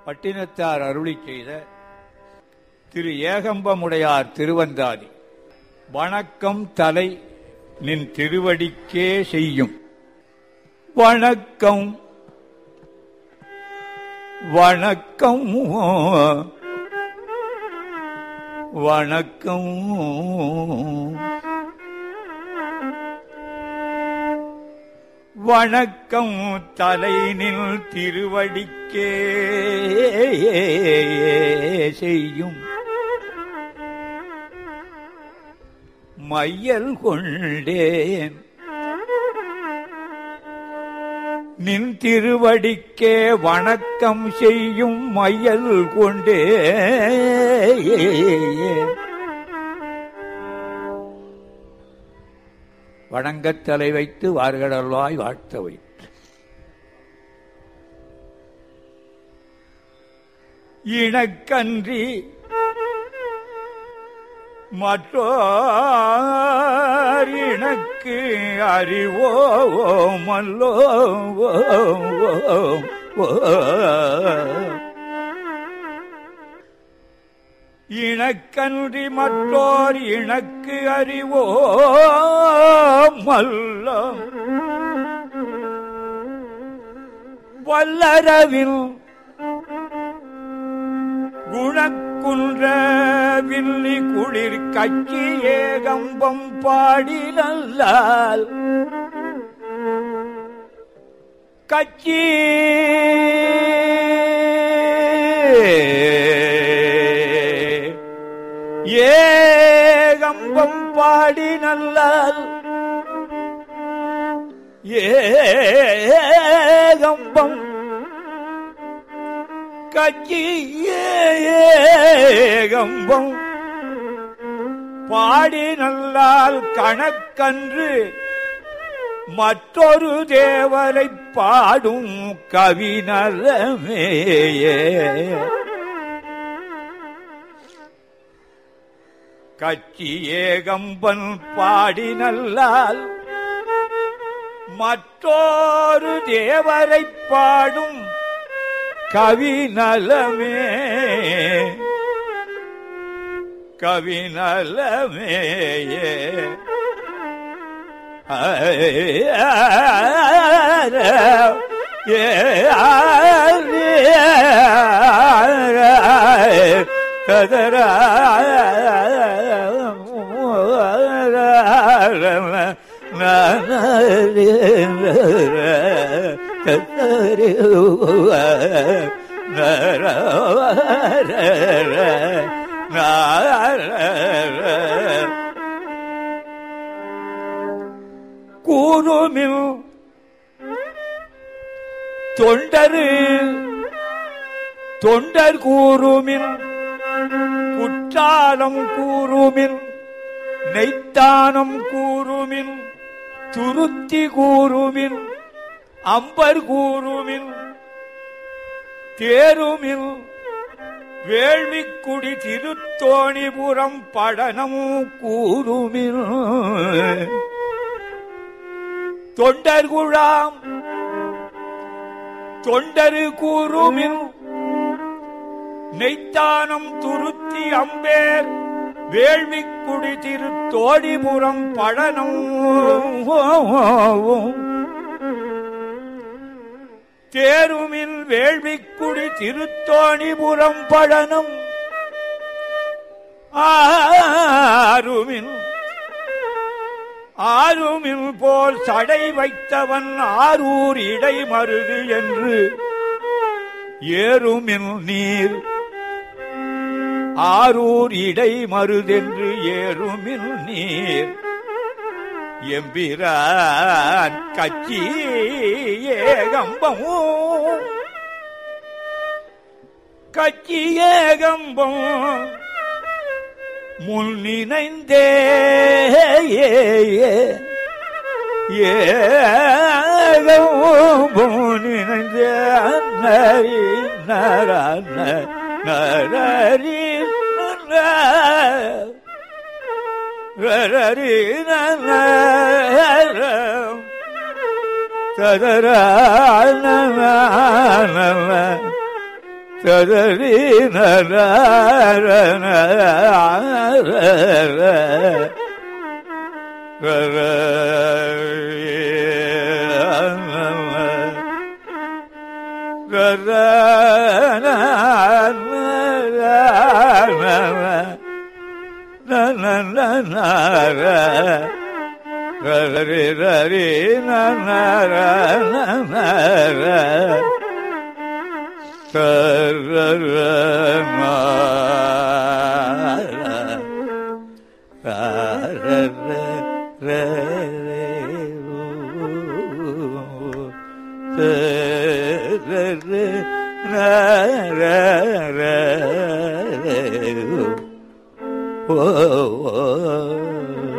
பட்டினத்தார் அருளி செய்த திரு ஏகம்பமுடையார் திருவந்தாதி வணக்கம் தலை நின் திருவடிக்கே செய்யும் வணக்கம் வணக்கம் வணக்கம் வணக்கம் தலைநில் திருவடிக்கே செய்யும் மையல் கொண்டேன் நின் திருவடிக்கே வணக்கம் செய்யும் மையல் கொண்டே வணங்கத் தலை வைத்து வார்கடல்வாய் வாழ்த்த வைத்து இணக்கன்றி மற்றோர் இணக்கு அறிவோமல்லோ இணக்கன்றி மற்றோர் இணக்கு அறிவோமல்லோ வல்லரவில் குணக்குன்ற வில்லி குளிர் கட்சி ஏகம்பம் பாடி நல்லால் கட்சி ஏகம்பம் பாடி நல்லால் ஏகம்பம் கட்சியேகம்பம் பாடி நல்லால் கணக்கன்று மற்றொரு தேவரை பாடும் கவினரமேயே கட்சி ஏகம்பன் பாடி நல்லால் மற்றொரு தேவரை பாடும் கவி நலமே கவி நலமேயே கூறுமில் தொண்டரு தொண்டர் கூறுமில் குற்றாலம் கூறுமில் நெய்த்தானம் கூறுமில் துருத்தி கூறுமில் அம்பர் கூறுமில் தேருமில் வேள்விக்குடி திருத்தோணிபுரம் படனம் கூறுமில் தொண்டர் குழாம் தொண்டரு கூறுமில் நெய்த்தானம் துருத்தி அம்பேர் வேள்விக்குடி திருத்தோடிபுரம் பழனம் தேருமில் வேள்விக்குடி திருத்தோணிபுரம் பழனம் ஆருமில் ஆருமில் போல் சடை வைத்தவன் ஆரூர் இடை மருது என்று ஏறுமில் நீர் ஆரூர் இடை மருதென்று ஏறுமில் நீர் எம்பிரான் கட்சி ஏகம்பமோ கட்சி ஏகம்பம் முன் நினைந்தே ஏகம்பம் நினைந்தே நரி நரன நரரி ரரி நர ததர ததரி நர ரரி ரரி நர ஓ